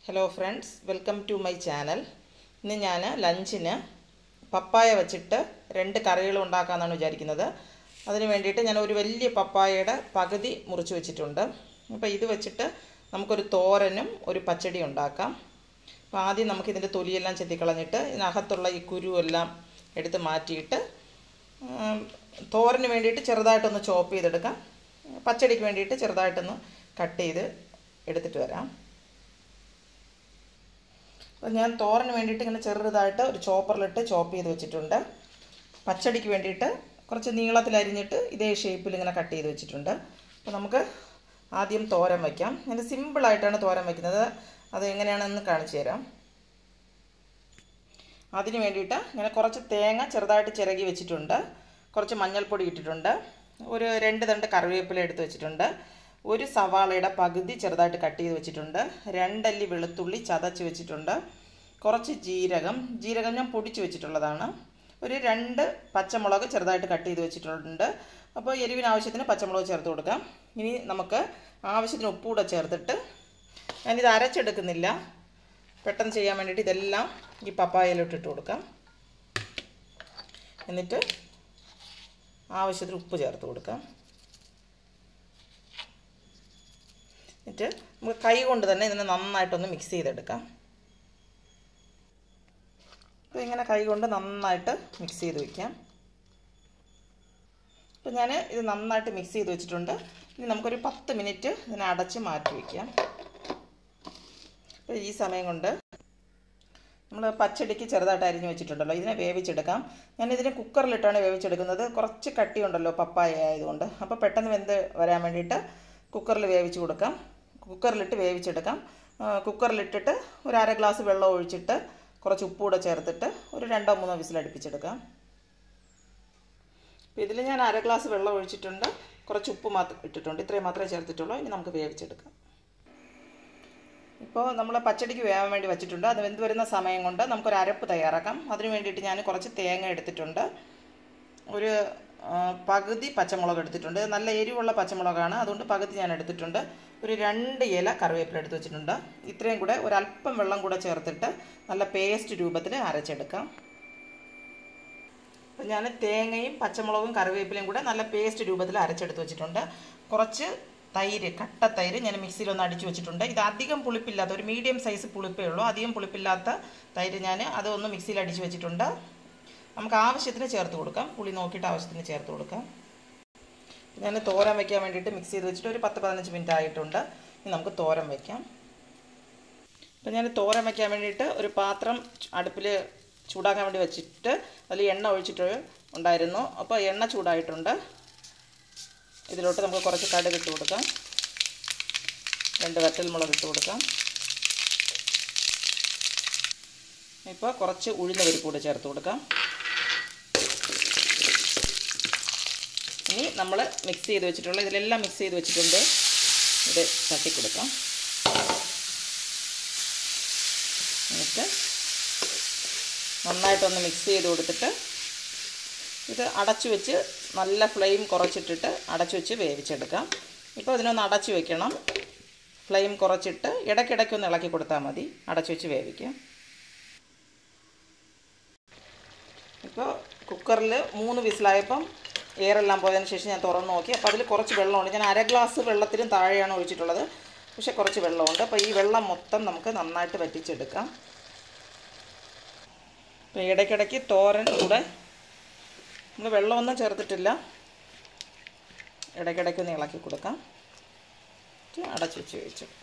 hello friends welcome to my channel ഇന്ന് ഞാൻ ലഞ്ചിന് പപ്പായ വെച്ചിട്ട് രണ്ട് കറികൾ ഉണ്ടാക്കാമെന്നാണ് വിചാരിക്കുന്നത് അതിന് വേണ്ടിയിട്ട് ഞാൻ ഒരു വലിയ പപ്പായയുടെ പകുതി മുറിച്ച് വെച്ചിട്ടുണ്ട് അപ്പോൾ ഇത് വെച്ചിട്ട് നമുക്കൊരു തോരനും ഒരു പച്ചടി ഉണ്ടാക്കാം അപ്പോൾ ആദ്യം നമുക്ക് ഇതിൻ്റെ തൊലിയെല്ലാം ചെത്തിക്കളഞ്ഞിട്ട് ഇതിനകത്തുള്ള ഈ കുരുവെല്ലാം എടുത്ത് മാറ്റിയിട്ട് ഉം, തോരന് വേണ്ടിയിട്ട് ചെറുതായിട്ടൊന്ന് ചോപ്പ് ചെയ്തെടുക്കാം പച്ചടിക്ക് വേണ്ടിയിട്ട് ചെറുതായിട്ടൊന്ന് കട്ട് ചെയ്ത് എടുത്തിട്ട് വരാം അപ്പോൾ ഞാൻ തോരന് വേണ്ടിയിട്ട് ഇങ്ങനെ ചെറുതായിട്ട് ഒരു ചോപ്പറിലിട്ട് ചോപ്പ് ചെയ്ത് വെച്ചിട്ടുണ്ട് പച്ചടിക്ക് വേണ്ടിയിട്ട് കുറച്ച് നീളത്തിൽ അരിഞ്ഞിട്ട് ഇതേ ഷേപ്പിൽ ഇങ്ങനെ കട്ട് ചെയ്ത് വെച്ചിട്ടുണ്ട് അപ്പോൾ നമുക്ക് ആദ്യം തോരൻ വയ്ക്കാം ഞാൻ സിമ്പിളായിട്ടാണ് തോരൻ വയ്ക്കുന്നത് അത് എങ്ങനെയാണെന്ന് കാണിച്ചു തരാം അതിന് വേണ്ടിയിട്ട് ഞാൻ കുറച്ച് തേങ്ങ ചെറുതായിട്ട് ചിരകി വെച്ചിട്ടുണ്ട് കുറച്ച് മഞ്ഞൾപ്പൊടി ഇട്ടിട്ടുണ്ട് ഒരു രണ്ട് തണ്ട് കറിവേപ്പില എടുത്ത് വെച്ചിട്ടുണ്ട് ഒരു സവാളയുടെ പകുതി ചെറുതായിട്ട് കട്ട് ചെയ്ത് വെച്ചിട്ടുണ്ട് രണ്ടല്ലി വെളുത്തുള്ളി ചതച്ച് വെച്ചിട്ടുണ്ട് കുറച്ച് ജീരകം ജീരകം ഞാൻ പൊടിച്ച് വെച്ചിട്ടുള്ളതാണ് ഒരു രണ്ട് പച്ചമുളക് ചെറുതായിട്ട് കട്ട് ചെയ്ത് വെച്ചിട്ടുണ്ട് അപ്പോൾ എരിവിന് ആവശ്യത്തിന് പച്ചമുളക് ചേർത്ത് കൊടുക്കാം ഇനി നമുക്ക് ആവശ്യത്തിന് ഉപ്പ് കൂടെ ചേർത്തിട്ട് ഞാനിത് അരച്ചെടുക്കുന്നില്ല പെട്ടെന്ന് ചെയ്യാൻ വേണ്ടിയിട്ട് ഇതെല്ലാം ഈ പപ്പായയിലോട്ട് ഇട്ട് കൊടുക്കാം എന്നിട്ട് ആവശ്യത്തിന് ഉപ്പ് ചേർത്ത് കൊടുക്കാം എന്നിട്ട് നമുക്ക് കൈ കൊണ്ട് തന്നെ ഇതിനെ നന്നായിട്ടൊന്ന് മിക്സ് ചെയ്തെടുക്കാം അപ്പോൾ ഇങ്ങനെ കൈ കൊണ്ട് നന്നായിട്ട് മിക്സ് ചെയ്ത് വയ്ക്കാം അപ്പോൾ ഞാൻ ഇത് നന്നായിട്ട് മിക്സ് ചെയ്ത് വെച്ചിട്ടുണ്ട് ഇനി നമുക്കൊരു പത്ത് മിനിറ്റ് ഇതിനെ അടച്ച് മാറ്റി വയ്ക്കാം അപ്പോൾ ഈ സമയം കൊണ്ട് നമ്മൾ പച്ചടിക്ക് ചെറുതായിട്ട് അരിഞ്ഞ് വെച്ചിട്ടുണ്ടല്ലോ ഇതിനെ വേവിച്ചെടുക്കാം ഞാനിതിനെ കുക്കറിലിട്ടാണ് വേവിച്ചെടുക്കുന്നത് കുറച്ച് കട്ടിയുണ്ടല്ലോ പപ്പായ ആയതുകൊണ്ട് അപ്പോൾ പെട്ടെന്ന് വെന്ത് വരാൻ വേണ്ടിയിട്ട് കുക്കറിൽ വേവിച്ച് കൊടുക്കാം കുക്കറിലിട്ട് വേവിച്ചെടുക്കാം ആ, കുക്കറിലിട്ടിട്ട് ഒരു അര ഗ്ലാസ് വെള്ളം ഒഴിച്ചിട്ട് കുറച്ച് ഉപ്പ് കൂടെ ചേർത്തിട്ട് ഒരു രണ്ടോ മൂന്നോ വിസിലടുപ്പിച്ചെടുക്കാം അപ്പോൾ ഇതിൽ ഞാൻ അര ഗ്ലാസ് വെള്ളം ഒഴിച്ചിട്ടുണ്ട് കുറച്ച് ഉപ്പ് മാത്രം ഇട്ടിട്ടുണ്ട് ഇത്രയും മാത്രമേ ചേർത്തിട്ടുള്ളൂ ഇനി നമുക്ക് വേവിച്ചെടുക്കാം ഇപ്പോൾ നമ്മൾ പച്ചടിക്ക് വേവാൻ വേണ്ടി വെച്ചിട്ടുണ്ട് അത് വെന്ത് വരുന്ന സമയം കൊണ്ട് നമുക്കൊരു അരപ്പ് തയ്യാറാക്കാം അതിന് വേണ്ടിയിട്ട് ഞാൻ കുറച്ച് തേങ്ങ എടുത്തിട്ടുണ്ട് ഒരു ആ, പകുതി പച്ചമുളക് എടുത്തിട്ടുണ്ട് നല്ല എരിവുള്ള പച്ചമുളകാണ് അതുകൊണ്ട് പകുതി ഞാൻ എടുത്തിട്ടുണ്ട് ഒരു രണ്ട് ഇല കറിവേപ്പില എടുത്ത് വെച്ചിട്ടുണ്ട് ഇത്രയും കൂടെ ഒരല്പം വെള്ളം കൂടെ ചേർത്തിട്ട് നല്ല പേസ്റ്റ് രൂപത്തിൽ അരച്ചെടുക്കാം അപ്പം ഞാൻ തേങ്ങയും പച്ചമുളകും കറിവേപ്പിലയും കൂടെ നല്ല പേസ്റ്റ് രൂപത്തിൽ അരച്ചെടുത്ത് വെച്ചിട്ടുണ്ട് കുറച്ച് തൈര് കട്ട തൈര് ഞാൻ മിക്സിയിൽ ഒന്ന് അടിച്ചു വെച്ചിട്ടുണ്ട് ഇത് അധികം പുളിപ്പില്ലാത്ത ഒരു മീഡിയം സൈസ് പുളിപ്പേ ഉള്ളൂ അധികം പുളിപ്പില്ലാത്ത തൈര് ഞാൻ അതൊന്ന് മിക്സിയിൽ അടിച്ചു വെച്ചിട്ടുണ്ട് നമുക്ക് ആവശ്യത്തിന് ചേർത്ത് കൊടുക്കാം പുളി നോക്കിയിട്ട് ആവശ്യത്തിന് ചേർത്ത് കൊടുക്കാം ഞാൻ തോരൻ വയ്ക്കാൻ വേണ്ടിയിട്ട് മിക്സ് ചെയ്ത് വെച്ചിട്ട് ഒരു പത്ത് പതിനഞ്ച് മിനിറ്റ് ആയിട്ടുണ്ട് ഇനി നമുക്ക് തോരൻ വയ്ക്കാം അപ്പം ഞാൻ തോരൻ വയ്ക്കാൻ വേണ്ടിയിട്ട് ഒരു പാത്രം അടുപ്പിൽ ചൂടാക്കാൻ വേണ്ടി വെച്ചിട്ട് അതിൽ എണ്ണ ഒഴിച്ചിട്ട് ഉണ്ടായിരുന്നു അപ്പോൾ എണ്ണ ചൂടായിട്ടുണ്ട് ഇതിലോട്ട് നമുക്ക് കുറച്ച് കടുക് ഇട്ട് കൊടുക്കാം രണ്ട് വറ്റൽമുളക് ഇട്ട് കൊടുക്കാം ഇപ്പോൾ കുറച്ച് ഉഴുന്ന പരിപ്പ് കൂടെ ചേർത്ത് കൊടുക്കാം ഇനി നമ്മൾ മിക്സ് ചെയ്ത് വെച്ചിട്ടുള്ള ഇതിലെല്ലാം മിക്സ് ചെയ്ത് വെച്ചിട്ടുണ്ട് ഇത് തട്ടി കൊടുക്കാം എന്നിട്ട് നന്നായിട്ടൊന്ന് മിക്സ് ചെയ്ത് കൊടുത്തിട്ട് ഇത് അടച്ചു വെച്ച് നല്ല ഫ്ലെയിം കുറച്ചിട്ടിട്ട് അടച്ചു വെച്ച് വേവിച്ചെടുക്കാം ഇപ്പോൾ ഇതിനൊന്ന് അടച്ചു വെക്കണം ഫ്ലെയിം കുറച്ചിട്ട് ഇടയ്ക്കിടയ്ക്കൊന്ന് ഇളക്കി കൊടുത്താൽ മതി അടച്ചു വെച്ച് വേവിക്കാം ഇപ്പോൾ കുക്കറിൽ മൂന്ന് വിസിലായപ്പം എയറെല്ലാം പോയതിന് ശേഷം ഞാൻ തുറന്ന് നോക്കി അപ്പോൾ അതിൽ കുറച്ച് വെള്ളമുണ്ട് ഞാൻ അര ഗ്ലാസ് വെള്ളത്തിനും താഴെയാണ് ഒഴിച്ചിട്ടുള്ളത് പക്ഷേ കുറച്ച് വെള്ളമുണ്ട് അപ്പോൾ ഈ വെള്ളം മൊത്തം നമുക്ക് നന്നായിട്ട് വറ്റിച്ചെടുക്കാം അപ്പോൾ ഇടയ്ക്കിടയ്ക്ക് തോരൻ കൂടെ നമ്മൾ വെള്ളമൊന്നും ചേർത്തിട്ടില്ല ഇടയ്ക്കിടയ്ക്ക് ഒന്ന് ഇളക്കി കൊടുക്കാം എന്നിട്ട് അടച്ച് വെച്ച് വേവിച്ചെടുക്കാം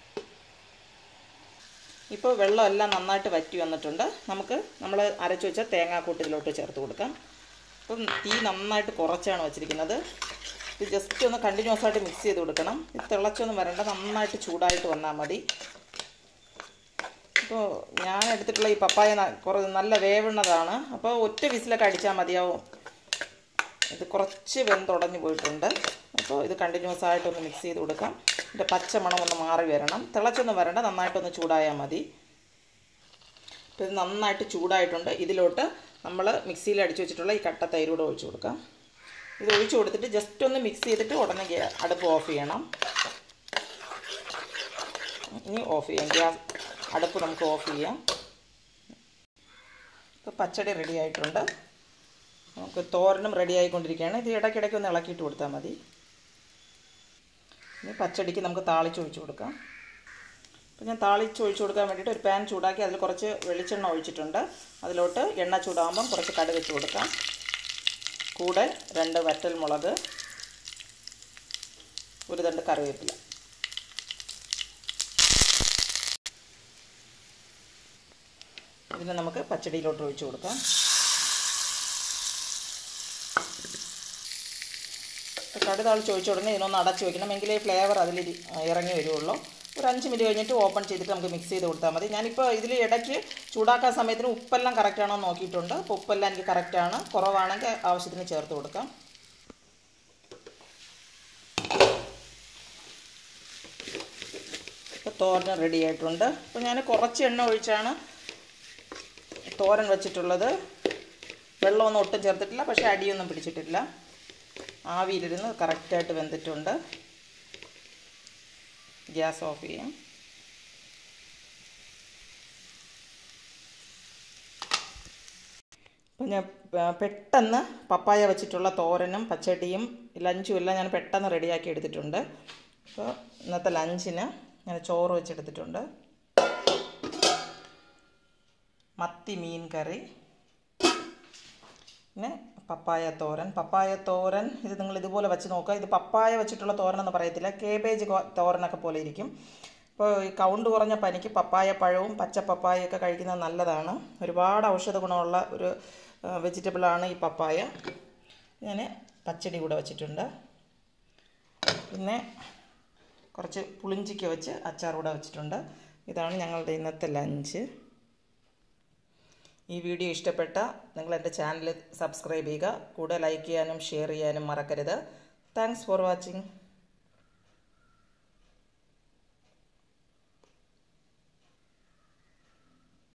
ഇപ്പോൾ വെള്ളമെല്ലാം നന്നായിട്ട് വറ്റി വന്നിട്ടുണ്ട് നമുക്ക് നമ്മൾ അരച്ച് വെച്ച തേങ്ങാക്കൂട്ടിലോട്ട് ചേർത്ത് കൊടുക്കാം അപ്പം തീ നന്നായിട്ട് കുറച്ചാണ് വെച്ചിരിക്കുന്നത് ഇത് ജസ്റ്റ് ഒന്ന് കണ്ടിന്യൂസ് ആയിട്ട് മിക്സ് ചെയ്ത് കൊടുക്കണം ഇത് തിളച്ചൊന്നും വരണ്ട നന്നായിട്ട് ചൂടായിട്ട് വന്നാൽ മതി ഇപ്പോൾ ഞാൻ എടുത്തിട്ടുള്ള ഈ പപ്പായ ന- കുറേ നല്ല വേവുന്നതാണ് അപ്പോൾ ഒറ്റ വിസിലൊക്കെ അടിച്ചാൽ മതിയാവും ഇത് കുറച്ച് വെന്തുടഞ്ഞു പോയിട്ടുണ്ട് അപ്പോൾ ഇത് കണ്ടിന്യൂസ് ആയിട്ടൊന്ന് മിക്സ് ചെയ്ത് കൊടുക്കാം ഇതിൻ്റെ പച്ചമണം ഒന്ന് മാറി വരണം തിളച്ചൊന്നും വരണ്ട നന്നായിട്ടൊന്ന് ചൂടായാൽ മതി അപ്പോൾ ഇത് നന്നായിട്ട് ചൂടായിട്ടുണ്ട് ഇതിലോട്ട് നമ്മൾ മിക്സിയിൽ അടിച്ചു വെച്ചിട്ടുള്ള ഈ കട്ട തൈര് കൂടെ ഒഴിച്ചു കൊടുക്കാം ഇത് ഒഴിച്ചു കൊടുത്തിട്ട് ജസ്റ്റ് ഒന്ന് മിക്സ് ചെയ്തിട്ട് ഉടനെ ഗ്യാ- അടുപ്പ് ഓഫ് ചെയ്യണം ഇനി ഓഫ് ചെയ്യാം ഗ്യാസ് അടുപ്പ് നമുക്ക് ഓഫ് ചെയ്യാം ഇപ്പോൾ പച്ചടി റെഡി ആയിട്ടുണ്ട് നമുക്ക് തോരനും റെഡി ആയിക്കൊണ്ടിരിക്കുകയാണ് ഇത് ഇടയ്ക്കിടയ്ക്ക് ഒന്ന് ഇളക്കിയിട്ട് കൊടുത്താൽ മതി ഇനി പച്ചടിക്ക് നമുക്ക് താളിച്ച് ഒഴിച്ച് കൊടുക്കാം അപ്പോൾ ഞാൻ താളിച്ച് ഒഴിച്ച് കൊടുക്കാൻ വേണ്ടിയിട്ട് ഒരു പാൻ ചൂടാക്കി അതിൽ കുറച്ച് വെളിച്ചെണ്ണ ഒഴിച്ചിട്ടുണ്ട് അതിലോട്ട് എണ്ണ ചൂടാകുമ്പം കുറച്ച് കടുക് ഇട്ട് കൊടുക്കാം കൂടെ രണ്ട് വറ്റൽ മുളക് ഒരു തണ്ട് കറിവേപ്പില ഇതിനെ നമുക്ക് പച്ചടിയിലോട്ട് ഒഴിച്ചു കൊടുക്കാം കടുക് താളിച്ച് ഒഴിച്ച ഉടനെ ഇതിനൊന്ന് അടച്ച് വെക്കണം എങ്കിലേ ഫ്ലേവർ അതിൽ ഇറങ്ങി വരുള്ളൂ ഒരു അഞ്ച് മിനിറ്റ് കഴിഞ്ഞിട്ട് ഓപ്പൺ ചെയ്തിട്ട് നമുക്ക് മിക്സ് ചെയ്ത് കൊടുത്താൽ മതി ഞാനിപ്പോൾ ഇതിൽ ഇടയ്ക്ക് ചൂടാക്കാൻ സമയത്തിന് ഉപ്പെല്ലാം കറക്റ്റ് ആണോ നോക്കിയിട്ടുണ്ട് അപ്പോൾ ഉപ്പെല്ലാം എനിക്ക് കറക്റ്റാണ് കുറവാണെങ്കിൽ ആവശ്യത്തിന് ചേർത്ത് കൊടുക്കാം ഇപ്പോൾ തോരൻ റെഡി ആയിട്ടുണ്ട് അപ്പോൾ ഞാൻ കുറച്ച് എണ്ണ ഒഴിച്ചാണ് തോരൻ വെച്ചിട്ടുള്ളത് വെള്ളമൊന്നും ഒട്ടും ചേർത്തിട്ടില്ല പക്ഷേ അടിയൊന്നും പിടിച്ചിട്ടില്ല ആവിയിലിരുന്ന് കറക്റ്റായിട്ട് വെന്തിട്ടുണ്ട് ഗ്യാസ് ഓഫ് ചെയ്യാം അപ്പം ഞാൻ പെട്ടെന്ന് പപ്പായ വെച്ചിട്ടുള്ള തോരനും പച്ചടിയും ലഞ്ചും എല്ലാം ഞാൻ പെട്ടെന്ന് റെഡിയാക്കി എടുത്തിട്ടുണ്ട് അപ്പോൾ ഇന്നത്തെ ലഞ്ചിന് ഞാൻ ചോറ് വെച്ചെടുത്തിട്ടുണ്ട് മത്തി മീൻ കറി പിന്നെ പപ്പായ തോരൻ പപ്പായ തോരൻ ഇത് നിങ്ങൾ ഇതുപോലെ വെച്ച് നോക്കുക ഇത് പപ്പായ വെച്ചിട്ടുള്ള തോരൻ എന്ന് പറയത്തില്ല കേബേജ് തോരനൊക്കെ പോലെ ഇരിക്കും ഇപ്പോൾ ഈ കൗണ്ട് കുറഞ്ഞ പനിക്ക് പപ്പായ പഴവും പച്ച പപ്പായയൊക്കെ കഴിക്കുന്നത് നല്ലതാണ് ഒരുപാട് ഔഷധ ഗുണമുള്ള ഒരു വെജിറ്റബിളാണ് ഈ പപ്പായ ഞാൻ പച്ചടി കൂടെ വെച്ചിട്ടുണ്ട് പിന്നെ കുറച്ച് പുളിഞ്ചിക്ക വെച്ച് അച്ചാർ കൂടെ വെച്ചിട്ടുണ്ട് ഇതാണ് ഞങ്ങളുടെ ഇന്നത്തെ ലഞ്ച് ഈ വീഡിയോ ഇഷ്ടപ്പെട്ട നിങ്ങൾ എൻ്റെ ചാനൽ സബ്സ്ക്രൈബ് ചെയ്യുക കൂടെ ലൈക്ക് ചെയ്യാനും ഷെയർ ചെയ്യാനും മറക്കരുത് താങ്ക്സ് ഫോർ വാച്ചിങ്